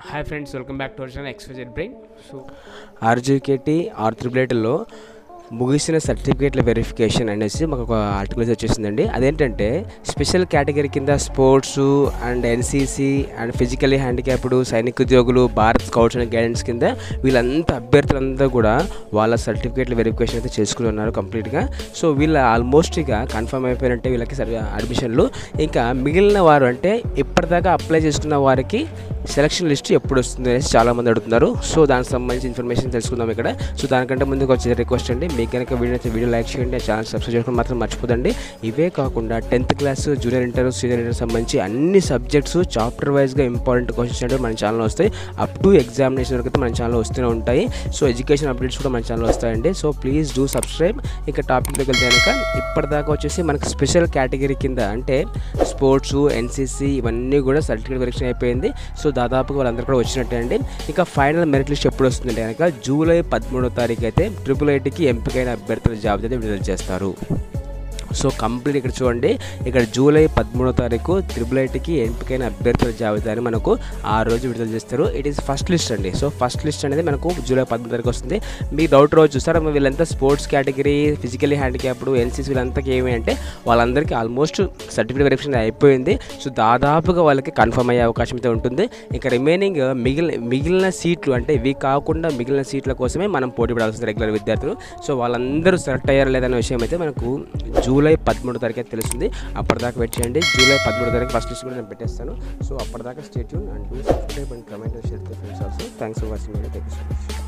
hi friends welcome back to our channel ఎక్స్పెజెడ్ brain so RGKT R త్రిబులేట్లో ముగిసిన సర్టిఫికేట్ల వెరిఫికేషన్ అనేసి మాకు ఒక ఆర్టికల్ వచ్చేసిందండి అదేంటంటే స్పెషల్ కేటగిరీ కింద sports and NCC and physically handicapped సైనిక ఉద్యోగులు భారత్ స్కౌట్స్ అండ్ గైడెన్స్ కింద వీళ్ళంతా అభ్యర్థులంతా కూడా వాళ్ళ సర్టిఫికేట్ల వెరిఫికేషన్ అయితే చేసుకుని ఉన్నారు కంప్లీట్గా సో వీళ్ళ ఆల్మోస్ట్ ఇక కన్ఫర్మ్ అయిపోయినట్టే వీళ్ళకి సరి అడ్మిషన్లు ఇంకా మిగిలిన వారు అంటే ఇప్పటిదాకా అప్లై చేసుకున్న వారికి సెలక్షన్ లిస్ట్ ఎప్పుడు వస్తుంది అనేసి చాలామంది అడుగుతున్నారు సో దానికి సంబంధించి ఇన్ఫర్మేషన్ తెలుసుకుందాం ఇక్కడ సో దానికంటే ముందుకు వచ్చే రిక్వెస్ట్ అండి మీకు కనుక వీడియో అయితే వీడియో లైక్ చేయండి ఛానల్ సబ్స్క్రైబ్ చేసుకోవడం మాత్రం మర్చిపోదండి ఇవే కాకుండా tenth class junior inter senior inter సంబంధించి అన్ని సబ్జెక్ట్స్ చాప్టర్ వైజ్గా ఇంపార్టెంట్ క్వశ్చన్స్ అంటే మన ఛానల్ వస్తాయి అప్ టు ఎగ్జామినేషన్ వరకు అయితే మన ఛానల్ వస్తూనే ఉంటాయి సో ఎడ్యుకేషన్ అప్డేట్స్ కూడా మన ఛానల్ వస్తాయండి సో ప్లీజ్ డూ సబ్స్క్రైబ్ ఇక టాపిక్లోకి వెళ్తే కనుక ఇప్పటిదాకా వచ్చేసి మనకి స్పెషల్ కేటగిరీ కింద అంటే స్పోర్ట్స్ ఎన్సీసీ ఇవన్నీ కూడా సర్టిఫికేట్ వెరిఫికేషన్ అయిపోయింది సో దాదాపుగా వాళ్ళందరూ కూడా వచ్చినట్టే అండి ఇక ఫైనల్ మెరిట్ లిస్ట్ ఎప్పుడు వస్తుందంటే కనుక జూలై పదమూడో తారీఖు అయితే ట్రిపుల్ ఐటీకి ఎంపికైన అభ్యర్థుల జాబితా అయితే విడుదల చేస్తారు సో కంప్లీట్ ఇక్కడ చూడండి ఇక్కడ జూలై పదమూడో తారీఖు త్రిబుల్ ఐటీకి ఎంపికైన అభ్యర్థుల జాబితాని మనకు ఆ రోజు విడుదల చేస్తారు ఇట్ ఈస్ ఫస్ట్ లిస్ట్ అండి సో ఫస్ట్ లిస్ట్ అనేది మనకు జూలై పదమూడు తారీఖు వస్తుంది మీ డౌట్ రోజు చూస్తారా వీళ్ళంతా sports category physically handicapped NCC వీళ్ళంతా ఏమి అంటే వాళ్ళందరికీ ఆల్మోస్ట్ సర్టిఫికేట్ వెరిఫికేషన్ అయిపోయింది సో దాదాపుగా వాళ్ళకి కన్ఫర్మ్ అయ్యే అవకాశం అయితే ఉంటుంది ఇంకా రిమైనింగ్ మిగిలిన మిగిలిన సీట్లు అంటే ఇవి కాకుండా మిగిలిన సీట్ల కోసమే మనం పోటీ పడాల్సింది రెగ్యులర్ విద్యార్థులు సో వాళ్ళందరూ సెలెక్ట్ అయ్యారు లేదనే విషయం అయితే మనకు జూలై పదమూడు తారీఖు అయితే తెలుస్తుంది అప్పటిదాకా వెయిట్ చేయండి జూలై పదమూడు తారీఖు ఫస్ట్ లిస్ట్ కూడా నేను పెట్టేస్తాను సో అప్పటిదాకా stay tuned and do subscribe and comment share friends also thanks for watching thank you so much